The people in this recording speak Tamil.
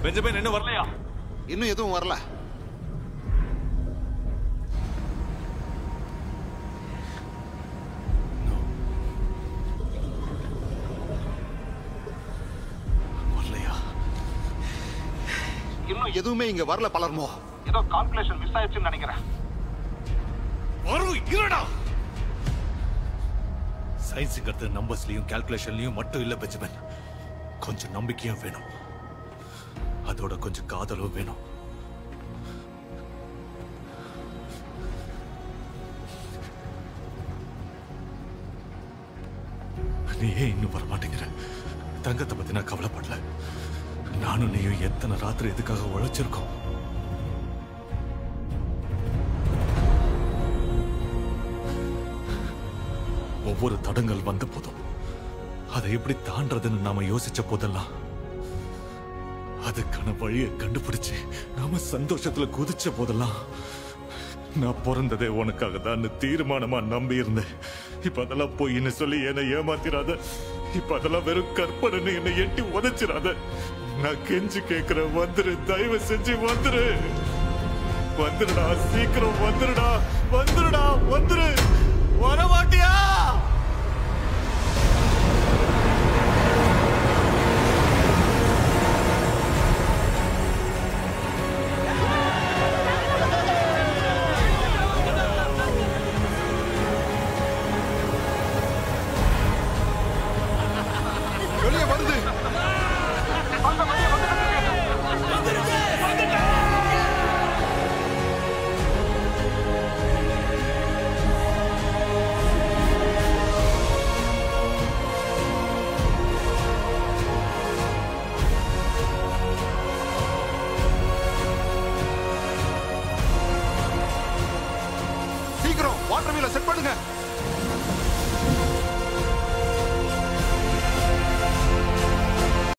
பெஞ்சமின் இன்னும் வரலையா இன்னும் எதுவும் வரல வரலையா இன்னும் எதுவுமே இங்க வரல பலர்மோ ஏதோ கால்குலேஷன் மிஸ் ஆயிடுச்சுன்னு நினைக்கிறேன் வரும் இருடா சயின்ஸுங்கிறது நம்பர்ஸ்லயும் கால்குலேஷன்லயும் மட்டும் இல்ல பெஞ்சமின் கொஞ்சம் நம்பிக்கையும் வேணும் அதோட கொஞ்சம் காதலும் வேணும் நீ ஏன் இன்னும் வர மாட்டேங்கிற தங்கத்தை பத்தி நான் கவலைப்படல நானும் நீயும் எத்தனை ராத்திரி இதுக்காக உழைச்சிருக்கோம் ஒவ்வொரு தடங்கள் வந்த போதும் அதை எப்படி தாண்டறதுன்னு நாம யோசிச்ச போதெல்லாம் அதுக்கான வழியை கண்டுபிடிச்சு நாம சந்தோஷத்துல குதிச்ச போதெல்லாம் நான் பிறந்ததே உனக்காக தான் தீர்மானமா நம்பி இருந்தேன் இப்ப அதெல்லாம் பொய்ன்னு சொல்லி என்னை ஏமாத்திராத இப்ப அதெல்லாம் வெறும் கற்பனைன்னு என்னை எட்டி உதைச்சிராத நான் கெஞ்சி கேக்குறேன் வந்துரு தயவு செஞ்சு வந்துரு வந்துருடா சீக்கிரம் வந்துருடா வந்துருடா வந்துரு வரமாட்டியா வெளியே வருது சீக்கிரம் வாட்டர் வீல செட் பண்ணுங்க